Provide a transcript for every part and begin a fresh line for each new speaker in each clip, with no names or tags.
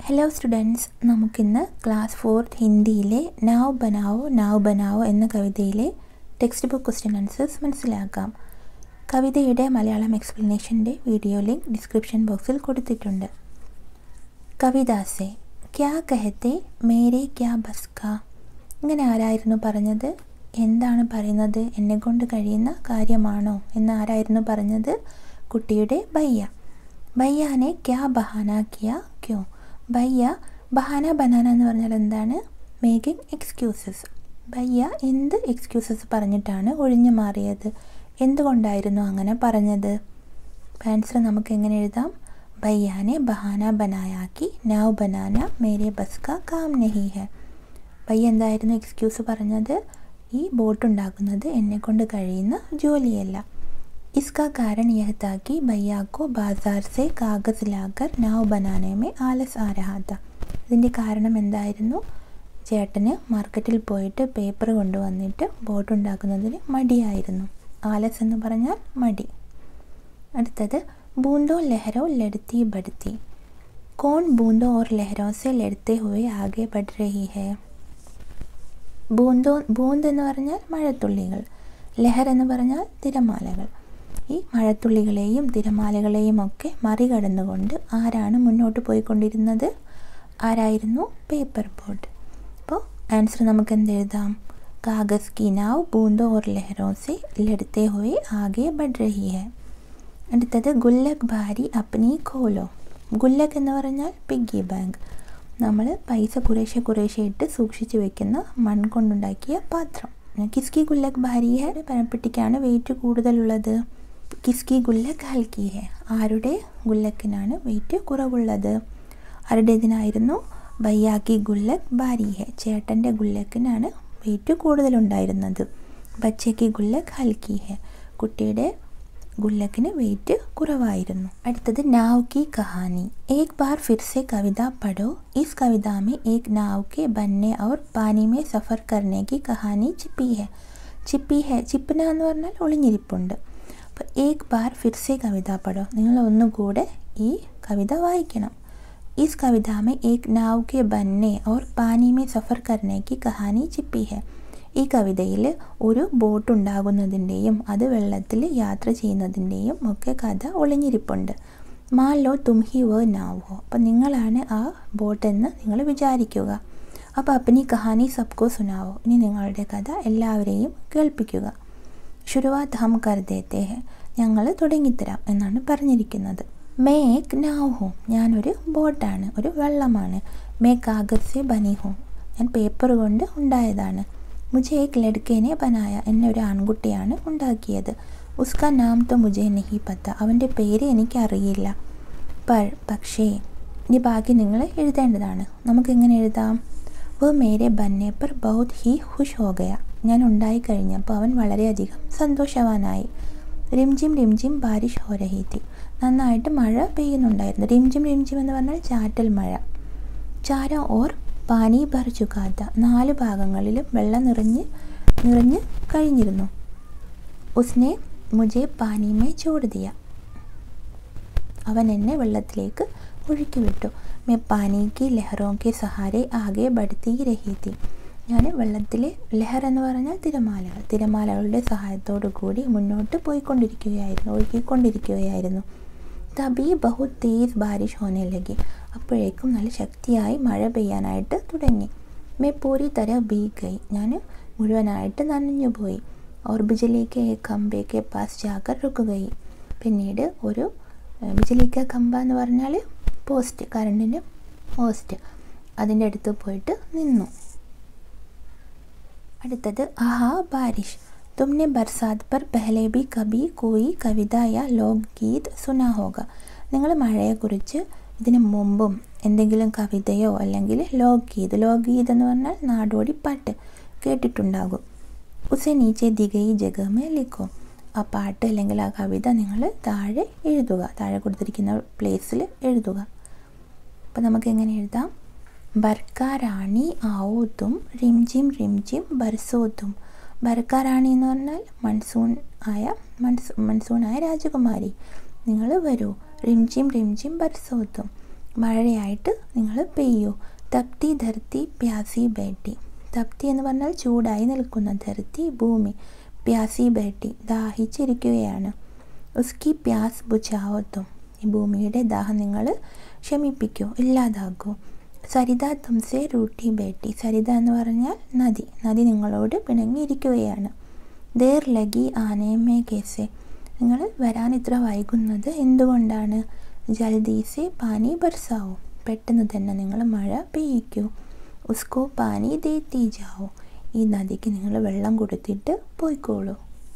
hello students നമുക്കിന്ന് class fourth ഹിന്ദിയിലെ നാവ് ബനാവോ നാവ് ബനാവോ എന്ന കവിതയിലെ ടെക്സ്റ്റ് ബുക്ക് ക്വസ്റ്റ്യൻ ആൻസേഴ്സ് മനസ്സിലാക്കാം കവിതയുടെ മലയാളം എക്സ്പ്ലനേഷൻ്റെ വീഡിയോ ലിങ്ക് ഡിസ്ക്രിപ്ഷൻ ബോക്സിൽ കൊടുത്തിട്ടുണ്ട് കവിത സെ ക്യാ കഹത്തെ മേരെ ക്യാ ബസ്ക ഇങ്ങനെ ആരായിരുന്നു പറഞ്ഞത് എന്താണ് പറയുന്നത് എന്നെക്കൊണ്ട് കഴിയുന്ന കാര്യമാണോ എന്ന് ആരായിരുന്നു പറഞ്ഞത് കുട്ടിയുടെ ബയ്യ ബയ്യാനെ ക്യാ ബഹാന കിയ ക്യോ ബയ്യ ബഹാന ബനാന എന്ന് പറഞ്ഞാൽ എന്താണ് മേക്കിംഗ് എക്സ്ക്യൂസസ് ബയ്യ എന്ത് എക്സ്ക്യൂസസ് പറഞ്ഞിട്ടാണ് ഒഴിഞ്ഞു മാറിയത് എന്തുകൊണ്ടായിരുന്നു അങ്ങനെ പറഞ്ഞത് ആൻസർ നമുക്ക് എങ്ങനെ എഴുതാം ബയ്യാനെ ബഹാന ബനായാക്കി നാവ് ബനാന മേരെ ബസ് കാ കാം നഹി ഹെ ബയ്യ എന്തായിരുന്നു എക്സ്ക്യൂസ് പറഞ്ഞത് ഈ ബോട്ട് ഉണ്ടാക്കുന്നത് എന്നെക്കൊണ്ട് കഴിയുന്ന ജോലിയല്ല इसका कारण यह था कि भैया को बाज़ार से कागज़ लाकर नाव बनाने में ആലസ് ആ രഹാ था ഇതിൻ്റെ കാരണം എന്തായിരുന്നു ചേട്ടന് മാർക്കറ്റിൽ പോയിട്ട് പേപ്പർ കൊണ്ടുവന്നിട്ട് ബോട്ട് ഉണ്ടാക്കുന്നതിന് മടിയായിരുന്നു ആലസ് എന്ന് പറഞ്ഞാൽ മടി അടുത്തത് ബൂന്തോ ലഹരോ ലടുത്തി ബടുത്തി കോൺ ബൂന്തോ और ലഹരോं से लड़ते हुए आगे बढ़ रही है ബൂന്തോ ബൂന്ത് എന്ന് പറഞ്ഞാൽ മഴത്തുള്ളികൾ ലഹർ എന്ന് പറഞ്ഞാൽ തിരമാലകൾ ഈ മഴത്തുള്ളികളെയും തിരമാലകളെയും ഒക്കെ മറികടന്നുകൊണ്ട് ആരാണ് മുന്നോട്ട് പോയിക്കൊണ്ടിരുന്നത് ആരായിരുന്നു പേപ്പർ ബോട്ട് അപ്പോൾ ആൻസർ നമുക്ക് എന്ത് എഴുതാം കാഗസ് की नाव बूंदों और लहरों से लड़ते हुए आगे बढ़ रही है അടുത്തത് ഗുല്ലക് ഭാരി അപ്നി ഖോലോ ഗുല്ലക് എന്ന് പറഞ്ഞാൽ പിഗ്ഗി ബാങ്ക് നമ്മൾ പൈസ കുറേശ്ശെ കുറേശ്ശെ ഇട്ട് സൂക്ഷിച്ച് വെക്കുന്ന മൺ കൊണ്ടുണ്ടാക്കിയ പാത്രം കിസ്കി ഗുല്ലക് ഭാരി ഹെ പനപ്പെട്ടിക്കാണ് വെയിറ്റ് കൂടുതലുള്ളത് കിസ്കി ഗുല്ലക് ഹൽക്കി ഹെ ആരുടെ ഗുല്ലക്കിനാണ് വെയിറ്റ് കുറവുള്ളത് ആരുടേതിനായിരുന്നു ബയ്യാക്കി ഗുല്ലക് ഭാരി ഹെ ചേട്ടൻ്റെ ഗുല്ലക്കിനാണ് വെയിറ്റ് കൂടുതലുണ്ടായിരുന്നത് ബച്ചയ്ക്ക് ഗുല്ലക് ഹൽക്കി ഹെ കുട്ടിയുടെ ഗുല്ലക്കിന് വെയിറ്റ് കുറവായിരുന്നു അടുത്തത് നാവ് की कहानी एक बार फिर से कविता पढ़ो इस कविता में एक नाव के बनने और पानी में सफ़र करने की कहानी छिपी है ചിപ്പി ഹെ ചിപ്പിന എന്ന് പറഞ്ഞാൽ ഒളിഞ്ഞിരിപ്പുണ്ട് അപ്പോൾ ഏക് ബാർ ഫിർസെ കവിത പഠോ നിങ്ങൾ ഒന്നുകൂടെ ഈ കവിത വായിക്കണം इस कविता में एक नाव के बनने और पानी में सफ़र करने की कहानी छिपी है ഈ കവിതയിൽ ഒരു ബോട്ട് ഉണ്ടാകുന്നതിൻ്റെയും അത് വെള്ളത്തിൽ യാത്ര ചെയ്യുന്നതിൻ്റെയും ഒക്കെ കഥ ഒളിഞ്ഞിരിപ്പുണ്ട് മാലോ തുംഹി വ നാവോ അപ്പം നിങ്ങളാണ് ആ ബോട്ടെന്ന് നിങ്ങൾ വിചാരിക്കുക അപ്പോൾ അപ്പനി കഹാനി സബ്കോ സുനാവോ ഇനി നിങ്ങളുടെ കഥ എല്ലാവരെയും കേൾപ്പിക്കുക ശുരുവാത്ത് ഹം കർ ദേത്തേ ഹെ ഞങ്ങൾ തുടങ്ങിത്തരാം എന്നാണ് പറഞ്ഞിരിക്കുന്നത് മേ ഏക് നാവ് ഹോം ഞാനൊരു ബോട്ടാണ് ഒരു വെള്ളമാണ് മേ കാഗസ് ബനി ഹോം ഞാൻ പേപ്പർ കൊണ്ട് ഉണ്ടായതാണ് മുझे एक लड़के ने बनाया എന്നെ ഒരു ആൺകുട്ടിയാണ് ഉണ്ടാക്കിയത് ഉസ്ക നാം തോ മുझे नहीं പത്ത അവൻ്റെ പേര് എനിക്കറിയില്ല പർ പക്ഷേ ഇനി ബാക്കി നിങ്ങൾ എഴുതേണ്ടതാണ് നമുക്ക് എങ്ങനെ എഴുതാം വോ മേരെ ബന്നെ പർ ബഹുത് ഹി ഖുഷ് ഹോ ഗയ ഞാൻ ഉണ്ടായി കഴിഞ്ഞപ്പോൾ അവൻ വളരെയധികം സന്തോഷവാനായി റിംജിം റിംജിം ബാരിഷ് ഹോ രഹി തി നന്നായിട്ട് മഴ പെയ്യുന്നുണ്ടായിരുന്നു റിംജിം റിംജിം എന്ന് പറഞ്ഞാൽ ചാറ്റൽ മഴ ചാര ഓർ പാനി ഭർ ചുക്കാത്ത നാല് ഭാഗങ്ങളിലും വെള്ളം നിറഞ്ഞ് നിറഞ്ഞ് കഴിഞ്ഞിരുന്നു ഉസ്നെ മുജെ പാനി മേ ചോട് ദിയ അവൻ എന്നെ വെള്ളത്തിലേക്ക് ഒഴുക്കി വിട്ടു മേ പാനിക്ക് ലഹറോക്കെ സഹാരെ ആകെ ബടുത്തി രഹീത്തി ഞാൻ വെള്ളത്തിലെ ലഹർ എന്ന് പറഞ്ഞാൽ തിരമാലകൾ തിരമാലകളുടെ സഹായത്തോടു കൂടി മുന്നോട്ട് പോയിക്കൊണ്ടിരിക്കുകയായിരുന്നു ഒഴുകിക്കൊണ്ടിരിക്കുകയായിരുന്നു തബി ബഹു തേസ് ബാരിഷ് ഹോനെ ലഗി അപ്പോഴേക്കും നല്ല ശക്തിയായി മഴ പെയ്യാനായിട്ട് തുടങ്ങി മേ പൂരി തര ബീ ഗൈ ഞാൻ മുഴുവനായിട്ട് നനഞ്ഞുപോയി ഓർ ബിജലിക്ക് കമ്പേക്ക് പാസ് ജാക്കർ റുക്കുകയും പിന്നീട് ഒരു ബിജലിക്ക കമ്പ എന്ന് പറഞ്ഞാൽ പോസ്റ്റ് കറണ്ടിൻ്റെ പോസ്റ്റ് അതിൻ്റെ അടുത്ത് പോയിട്ട് നിന്നു അടുത്തത് ആഹാ ബാരിഷ് तुमने बरसात पर पहले भी कभी कोई കവിത യാ ലോക്ഗീത് സുനാ ഹോഗ നിങ്ങൾ മഴയെക്കുറിച്ച് ഇതിനു മുമ്പും എന്തെങ്കിലും കവിതയോ അല്ലെങ്കിൽ ലോക്ഗീത് ലോക്ഗീത് എന്ന് പറഞ്ഞാൽ നാടോടി പാട്ട് കേട്ടിട്ടുണ്ടാകും ഉസെ നീച്ചെ ദിഗയി ജഗമേ ലിഖോ ആ പാട്ട് അല്ലെങ്കിൽ ആ കവിത നിങ്ങൾ താഴെ എഴുതുക താഴെ കൊടുത്തിരിക്കുന്ന പ്ലേസിൽ എഴുതുക അപ്പോൾ നമുക്ക് എങ്ങനെ എഴുതാം ബർക്ക റാണി ആവോ തും റിംജിം റിംജിം ബർസോ തും ബർക്ക റാണി എന്ന് പറഞ്ഞാൽ മൺസൂൺ ആയ മൺസൂ മൺസൂൺ ആയ രാജകുമാരി നിങ്ങൾ വരൂ റിംജിം റിംജിം ബർസോത്തും മഴയായിട്ട് നിങ്ങൾ പെയ്യൂ തപ്തി ധർത്തി പ്യാസി ബേട്ടി തപ്തി എന്ന് പറഞ്ഞാൽ ചൂടായി നിൽക്കുന്ന ധർത്തി ഭൂമി പ്യാസി ബേട്ടി ദാഹിച്ചിരിക്കുകയാണ് ഉസ്കി പ്യാസ് ബുച്ചാവത്തും ഈ ഭൂമിയുടെ ദാഹം നിങ്ങൾ ശമിപ്പിക്കൂ ഇല്ലാതാക്കൂ സരിത തുംസെ റൂട്ടി ബേട്ടി സരിത എന്ന് പറഞ്ഞാൽ നദി നദി നിങ്ങളോട് പിണങ്ങിയിരിക്കുകയാണ് ദേർ ലഗി ആനേമേ കേസെ നിങ്ങൾ വരാൻ ഇത്ര വൈകുന്നത് എന്തുകൊണ്ടാണ് ജൽദീസെ പാനി ബർസാവോ പെട്ടെന്ന് തന്നെ നിങ്ങൾ മഴ പെയ്യിക്കൂ ഉസ്കോ പാനി ദേത്തി ജാവോ ഈ നദിക്ക് നിങ്ങൾ വെള്ളം കൊടുത്തിട്ട് പോയിക്കോളൂ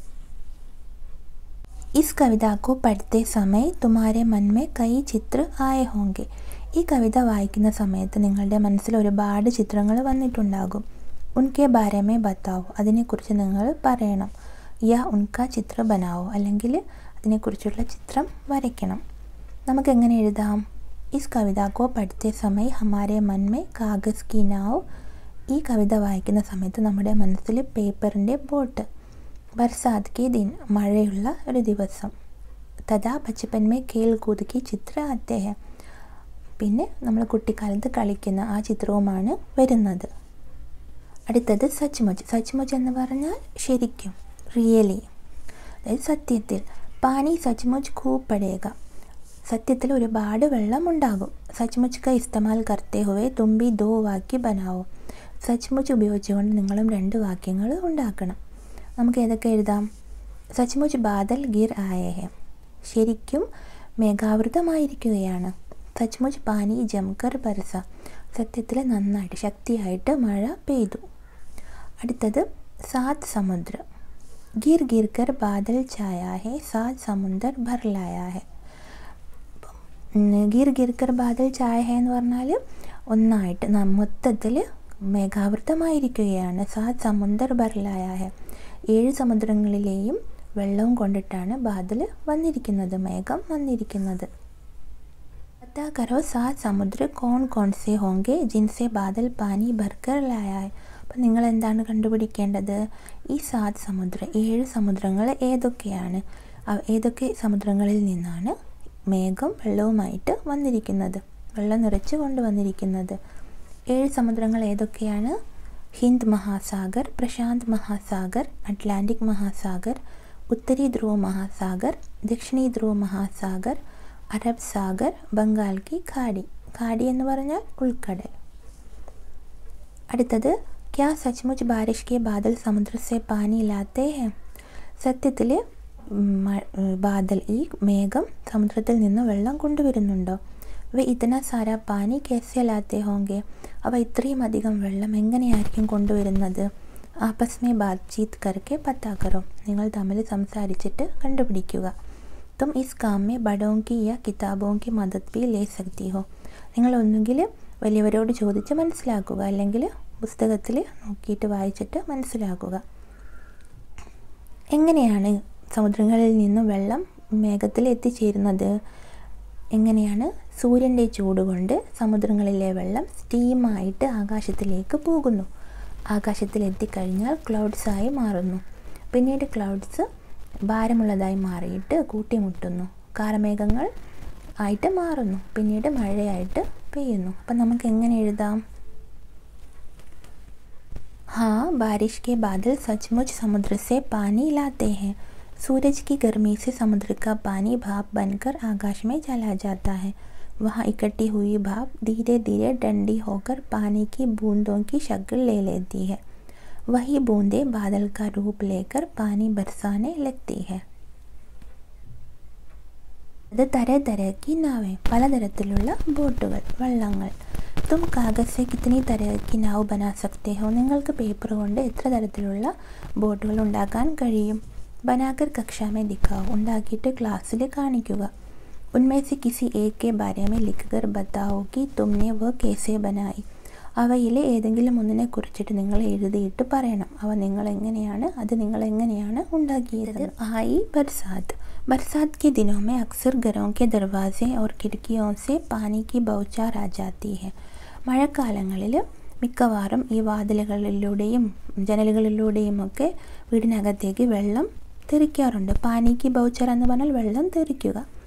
ഇസ് കവിത को पढ़ते समय तुम्हारे मन में कई चित्र आए होंगे ഈ കവിത വായിക്കുന്ന സമയത്ത് നിങ്ങളുടെ മനസ്സിൽ ഒരുപാട് ചിത്രങ്ങൾ വന്നിട്ടുണ്ടാകും ഉൻകെ ബാരമേ ബത്താവോ അതിനെക്കുറിച്ച് നിങ്ങൾ പറയണം യാ ഉൻക ചിത്ര ബനാവോ അല്ലെങ്കിൽ അതിനെക്കുറിച്ചുള്ള ചിത്രം വരയ്ക്കണം നമുക്ക് എങ്ങനെ എഴുതാം ഇസ് കവിത കോ പഠിത്തെ സമയ ഹമാരെ മന്മേ കാഗസ് കി നാവ് ഈ കവിത വായിക്കുന്ന സമയത്ത് നമ്മുടെ മനസ്സിൽ പേപ്പറിൻ്റെ ബോട്ട് ബർസാത് കി ദിൻ മഴയുള്ള ഒരു ദിവസം തഥാ ബച്ചപ്പൻ മേ കേൽ കൂത് കി ചിത്ര അദ്ദേഹം പിന്നെ നമ്മൾ കുട്ടിക്കാലത്ത് കളിക്കുന്ന ആ ചിത്രവുമാണ് വരുന്നത് അടുത്തത് സച്ച്മുച്ച് സച്ച്മുച്ച് എന്ന് പറഞ്ഞാൽ ശരിക്കും റിയലി അതായത് സത്യത്തിൽ പാനി സച്ച്മുച്ച് ഖൂബ് പടേക സത്യത്തിൽ ഒരുപാട് വെള്ളം ഉണ്ടാകും സച്ച്മുച്ച് ക ഇസ്തമാൽ കർത്തേ ഹുവേ തുമ്പി ദോ വാക്യ ബനാവോ സച്ച്മുച്ച് ഉപയോഗിച്ചുകൊണ്ട് നിങ്ങളും രണ്ട് വാക്യങ്ങൾ ഉണ്ടാക്കണം നമുക്ക് ഏതൊക്കെ എഴുതാം സച്ച്മുച്ച് ബാദൽ ഗിർ ആയേ ഹെ ശരിക്കും മേഘാവൃതമായിരിക്കുകയാണ് സച്ച്മുച്ച് പാനി ജംകർ ബർസ സത്യത്തിൽ നന്നായിട്ട് ശക്തിയായിട്ട് മഴ പെയ്തു അടുത്തത് സാത് സമുദ്ര ഗിർ ഗിർ കർ ബാദൽ ഛായാ ഹെ സാത് സമുദ്ര ഭർലായാ ഹെ ഗിർ ഗിർ കർ ബാദൽ ഛായ ഹെ എന്ന് പറഞ്ഞാൽ ഒന്നായിട്ട് മൊത്തത്തിൽ മേഘാവൃതമായിരിക്കുകയാണ് സാത് സമുദ്ര ഭർലായ ഹെ ഏഴ് സമുദ്രങ്ങളിലെയും വെള്ളവും കൊണ്ടിട്ടാണ് ബാദൽ വന്നിരിക്കുന്നത് മേഘം വന്നിരിക്കുന്നത് पता करो सात समुद्र कौन कौन से होंगे जिनसे बादल पानी भरकर लाया है അപ്പം നിങ്ങൾ എന്താണ് കണ്ടുപിടിക്കേണ്ടത് ഈ സാത് സമുദ്ര ഏഴ് സമുദ്രങ്ങൾ ഏതൊക്കെയാണ് ഏതൊക്കെ സമുദ്രങ്ങളിൽ നിന്നാണ് മേഘം വെള്ളവുമായിട്ട് വന്നിരിക്കുന്നത് വെള്ളം നിറച്ച് കൊണ്ടുവന്നിരിക്കുന്നത് ഏഴ് സമുദ്രങ്ങൾ ഏതൊക്കെയാണ് ഹിന്ദ് മഹാസാഗർ പ്രശാന്ത് മഹാസാഗർ അറ്റ്ലാന്റിക് മഹാസാഗർ ഉത്തരി ധ്രുവ മഹാസാഗർ ദക്ഷിണി ധ്രുവ മഹാസാഗർ അറബ് സാഗർ ബംഗാൾ കി ഖാഡി ഖാഡി എന്ന് പറഞ്ഞാൽ ഉൾക്കടൽ അടുത്തത് ക്യാ സച്ച്മുച്ച് ബാരിഷ് കെ ബാദൽ സമുദ്ര സെ പാനി ലാത്തേ ഹെ സത്യത്തിൽ ബാദൽ ഈ മേഘം സമുദ്രത്തിൽ നിന്ന് വെള്ളം കൊണ്ടുവരുന്നുണ്ടോ വ ഇതന സാര പാനി കേസെ ലാത്തേ ഹോങ്കെ അവ ഇത്രയും അധികം വെള്ളം എങ്ങനെയായിരിക്കും കൊണ്ടുവരുന്നത് ആപ്പസ്മേ ബാത്ചീത് കരക്കെ പത്താക്കറോ നിങ്ങൾ തമ്മിൽ സംസാരിച്ചിട്ട് കണ്ടുപിടിക്കുക തും is കാമെ ബഡോം Ki yeah കിതാബോം Ki മദത് B ലേ സക്തി ഹോ നിങ്ങൾ ഒന്നുകിൽ വലിയവരോട് ചോദിച്ച് മനസ്സിലാക്കുക അല്ലെങ്കിൽ പുസ്തകത്തിൽ നോക്കിയിട്ട് വായിച്ചിട്ട് മനസ്സിലാക്കുക എങ്ങനെയാണ് സമുദ്രങ്ങളിൽ നിന്ന് വെള്ളം മേഘത്തിൽ എത്തിച്ചേരുന്നത് എങ്ങനെയാണ് സൂര്യൻ്റെ ചൂട് കൊണ്ട് സമുദ്രങ്ങളിലെ വെള്ളം സ്റ്റീമായിട്ട് ആകാശത്തിലേക്ക് പോകുന്നു ആകാശത്തിൽ എത്തിക്കഴിഞ്ഞാൽ ക്ലൗഡ്സായി മാറുന്നു പിന്നീട് ക്ലൗഡ്സ് ഭാരമുള്ളതായി മാറിയിട്ട് കൂട്ടിമുട്ടുന്നു കാർമേഘങ്ങൾ ആയിട്ട് മാറുന്നു പിന്നീട് മഴയായിട്ട് പെയ്യുന്നു അപ്പം നമുക്ക് എങ്ങനെ എഴുതാം हाँ बारिश के बादल सचमुच समुद्र से पानी लाते हैं सूरज की गर्मी से समुद्र का पानी भाप बनकर आकाश में चला जाता है वहाँ इकट्ठी हुई भाप धीरे धीरे डंडी होकर पानी की बूंदों की शक्ल ले लेती है वही बूंदें बादल का रूप लेकर पानी बरसाने लगती है ഇത് തര തരക്കി നാവേ പലതരത്തിലുള്ള ബോട്ടുകൾ വള്ളങ്ങൾ തും കാഗസെ കിത്തനി തരക്കി നാവ് ബനാ സക്തേ ഹോ നിങ്ങൾക്ക് പേപ്പർ കൊണ്ട് എത്ര തരത്തിലുള്ള ബോട്ടുകൾ ഉണ്ടാക്കാൻ കഴിയും ബനാക്കർ കക്ഷാമേ ദിക്കാവോ ഉണ്ടാക്കിയിട്ട് ക്ലാസ്സിൽ കാണിക്കുക ഉന്മേ സെ കിസി ഏക് കെ ബാരേമേ ലിഖകർ ബത്താവോ കി തുമ്നെ വ കേസെ ബനായി അവയിലെ ഏതെങ്കിലും ഒന്നിനെ കുറിച്ചിട്ട് നിങ്ങൾ എഴുതിയിട്ട് പറയണം അവ നിങ്ങൾ എങ്ങനെയാണ് അത് നിങ്ങൾ എങ്ങനെയാണ് ഉണ്ടാക്കിയത് ആയി ബർസാത്ത് बरसात के दिनों में अक्सर घरों के दरवाजे और खिड़कियों से पानी की बौछार आ जाती है മഴക്കാലങ്ങളിൽ മിക്കവാറും ഈ വാതിലുകളിലൂടെയും ജനലുകളിലൂടെയും ഒക്കെ വീടിനകത്തേക്ക് വെള്ളം തെറിക്കാറുണ്ട് പാനിക്ക് ബൗച്ചർ എന്ന് പറഞ്ഞാൽ വെള്ളം തെറിക്കുക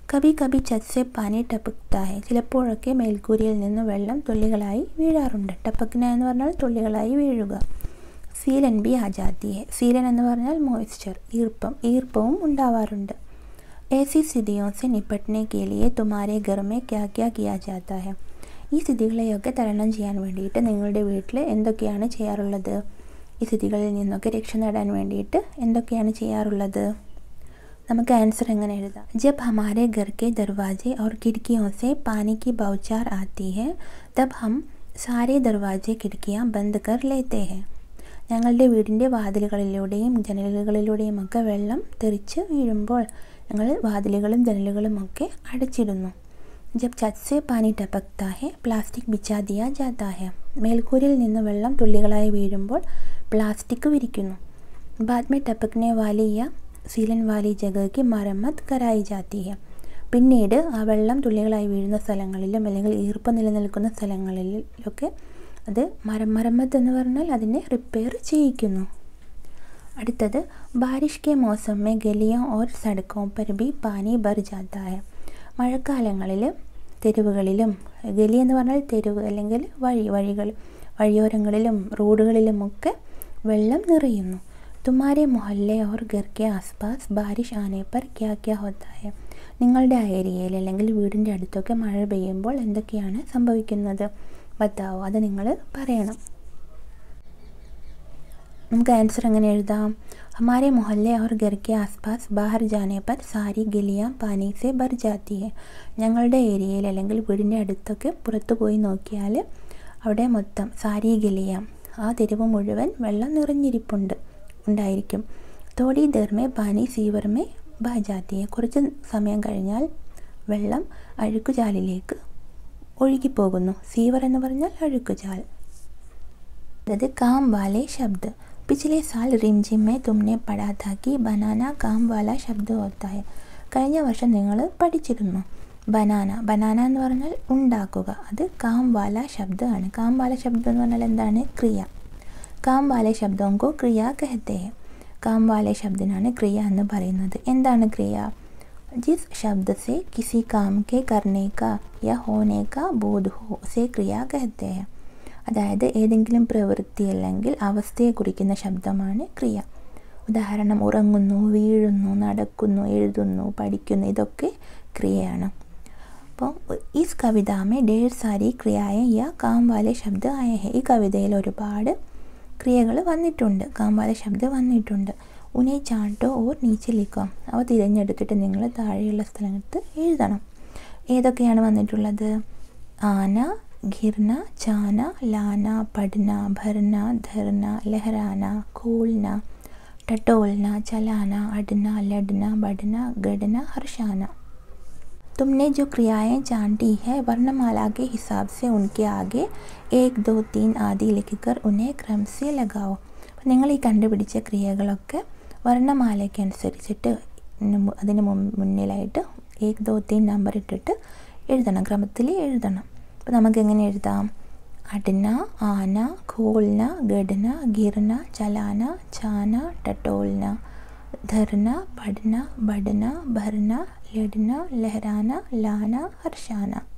കബി കബി ചത്സെ പാനി ടപക്താഹെ ചിലപ്പോഴൊക്കെ മേൽക്കൂരയിൽ നിന്ന് വെള്ളം തുള്ളികളായി വീഴാറുണ്ട് ടപ്പക്കിന എന്ന് പറഞ്ഞാൽ തുള്ളികളായി വീഴുക സീലൻ ബി ആജാത്തിയെ സീലൻ എന്ന് പറഞ്ഞാൽ മോയ്സ്ചർ ഈർപ്പം ഈർപ്പവും ഉണ്ടാവാറുണ്ട് ऐसी സ്ഥിതിയോ से निपटने के लिए तुम्हारे घर में क्या क्या किया जाता है ഈ സ്ഥിതികളെയൊക്കെ തരണം ചെയ്യാൻ വേണ്ടിയിട്ട് നിങ്ങളുടെ വീട്ടിൽ എന്തൊക്കെയാണ് ചെയ്യാറുള്ളത് ഈ സ്ഥിതികളിൽ നിന്നൊക്കെ രക്ഷ നേടാൻ വേണ്ടിയിട്ട് എന്തൊക്കെയാണ് ചെയ്യാറുള്ളത് നമുക്ക് ആൻസർ എങ്ങനെ എഴുതാം ജബ് ഹമാരെ ഘർ के दरवाजे और खिड़कियों से पानी की बौछार आती है तब हम सारे दरवाजे खिड़कियाँ बंद कर लेते हैं ഞങ്ങളുടെ വീടിൻ്റെ വാതിലുകളിലൂടെയും ജനലുകളിലൂടെയും ഒക്കെ വെള്ളം തെറിച്ച് വീഴുമ്പോൾ ഞങ്ങൾ വാതിലുകളും ജനലുകളും ഒക്കെ അടച്ചിടുന്നു ജബ് ചത്സെ പാനി ടപക്താ ഹെ പ്ലാസ്റ്റിക് ബിച്ചാ ദിയാ ജാത്താ ഹെ മേൽക്കൂരയിൽ നിന്ന് വെള്ളം തുള്ളികളായി വീഴുമ്പോൾ പ്ലാസ്റ്റിക് വിരിക്കുന്നു ബാദ് മേ ടപക്നെ വാലി യ സീലൻ വാലി ജഗയ്ക്ക് മരമ്മത്ത് കരായി ജാത്തി ഹെ പിന്നീട് ആ വെള്ളം തുള്ളികളായി വീഴുന്ന സ്ഥലങ്ങളിലും അല്ലെങ്കിൽ ഈർപ്പം നിലനിൽക്കുന്ന സ്ഥലങ്ങളിലൊക്കെ അത് മരം മരമ്മത്ത് എന്ന് പറഞ്ഞാൽ അതിനെ റിപ്പയർ ചെയ്യിക്കുന്നു അടുത്തത് ബാരിഷ് കെ മൗസം മേ ഗലിയോ ഓർ സടക്കോ പർ ബി പാനി ബർ ജാത്താ ഹെ മഴക്കാലങ്ങളിൽ തെരുവുകളിലും ഗലി എന്ന് പറഞ്ഞാൽ തെരുവ് അല്ലെങ്കിൽ വഴി വഴികൾ വഴിയോരങ്ങളിലും റോഡുകളിലുമൊക്കെ വെള്ളം നിറയുന്നു തുമാരെ മൊഹല്ലെ ഓർ ഘർ കെ ആസ്പാസ് ബാരിഷ് ആനെ പർ ക്യാ ക്യാ ഹോത്താ ഹെ നിങ്ങളുടെ ആ ഏരിയയിൽ അല്ലെങ്കിൽ വീടിൻ്റെ അടുത്തൊക്കെ മഴ പെയ്യുമ്പോൾ എന്തൊക്കെയാണ് സംഭവിക്കുന്നത് ബത്താവോ അത് നിങ്ങൾ പറയണം നമുക്ക് ആൻസർ എങ്ങനെ എഴുതാം हमारे मोहल्ले और घर के आसपास बाहर जाने पर सारी ഗലിയാം പാനി സെ ഭർ ജാത്തി ഹെ ഞങ്ങളുടെ ഏരിയയിൽ അല്ലെങ്കിൽ വീടിൻ്റെ അടുത്തൊക്കെ പുറത്തു പോയി നോക്കിയാൽ അവിടെ മൊത്തം സാരി ഗലിയാം ആ തെരുവ് മുഴുവൻ വെള്ളം നിറഞ്ഞിരിപ്പുണ്ട് ഉണ്ടായിരിക്കും തോടി ദർമേ പാനി സീവർമേ ബാജാത്തി ഹെ കുറച്ച് സമയം കഴിഞ്ഞാൽ വെള്ളം അഴുക്കുചാലിലേക്ക് ഒഴുകിപ്പോകുന്നു സീവർ എന്ന് പറഞ്ഞാൽ അഴുക്കുചാൽ അതായത് കാം വാലെ ശബ്ദ് पिछले साल रिमझिम में तुमने पढ़ा था कि बनाना काम वाला ശബ്ദ होता है കഴിഞ്ഞ വർഷം നിങ്ങൾ പഠിച്ചിരുന്നു ബനാന ബനാന എന്ന് പറഞ്ഞാൽ ഉണ്ടാക്കുക അത് കാം വാല ശബ്ദമാണ് കാം വാല ശബ്ദം എന്ന് പറഞ്ഞാൽ എന്താണ് ക്രിയ കാം വാല ശബ്ദം കോ ക്രിയ കഹത്തെ കാം വാല ശബ്ദനാണ് ക്രിയ എന്ന് പറയുന്നത് എന്താണ് ക്രിയ जिस शब्द से किसी काम के करने का या होने का बोध हो उसे क्रिया कहते हैं അതായത് ഏതെങ്കിലും പ്രവൃത്തി അല്ലെങ്കിൽ അവസ്ഥയെ കുറിക്കുന്ന ശബ്ദമാണ് ക്രിയ ഉദാഹരണം ഉറങ്ങുന്നു വീഴുന്നു നടക്കുന്നു എഴുതുന്നു പഠിക്കുന്നു ഇതൊക്കെ ക്രിയയാണ് അപ്പോൾ ഈസ് കവിതാമേ ഡേർ സാരി ക്രിയായ യ കാം വാലെ ശബ്ദ ആയ ഹെ ഈ കവിതയിൽ ഒരുപാട് ക്രിയകൾ വന്നിട്ടുണ്ട് കാം വാലെ ശബ്ദം വന്നിട്ടുണ്ട് ഉനെ ചാട്ടോ ഓർ നീച്ചിലിക്കാം അവ തിരഞ്ഞെടുത്തിട്ട് നിങ്ങൾ താഴെയുള്ള സ്ഥലത്ത് എഴുതണം ഏതൊക്കെയാണ് വന്നിട്ടുള്ളത് ആന घिरना जाना लाना पढ़ना भरना धरना लहराना खोलना टटोलना चलाना अडना लड़ना बढ़ना गढ़ना हर्षाना तुमने जो क्रियाएं जानती है वर्णमाला के हिसाब से उनके आगे एक दो तीन आदि लिखकर उन्हें क्रम से लगाओ നിങ്ങൾ ഈ കണ്ടുപിടിച്ച ക്രിയകളൊക്കെ വർണ്ണമാലയ്ക്ക് അനുസരിച്ചിട്ട് അതിന് മുന്നിലായിട്ട് ഏക് ദോ തീൻ നമ്പർ ഇട്ടിട്ട് എഴുതണം ക്രമത്തിൽ എഴുതണം അപ്പോൾ നമുക്ക് എങ്ങനെ എഴുതാം അടന ആന ഖോൽന ഗഡന ഗിർന ചലാന ചാന ടട്ടോൽന ധർന പഠന ബഡന ഭർന ലഡന ലഹരാന ലാന ഹർഷാന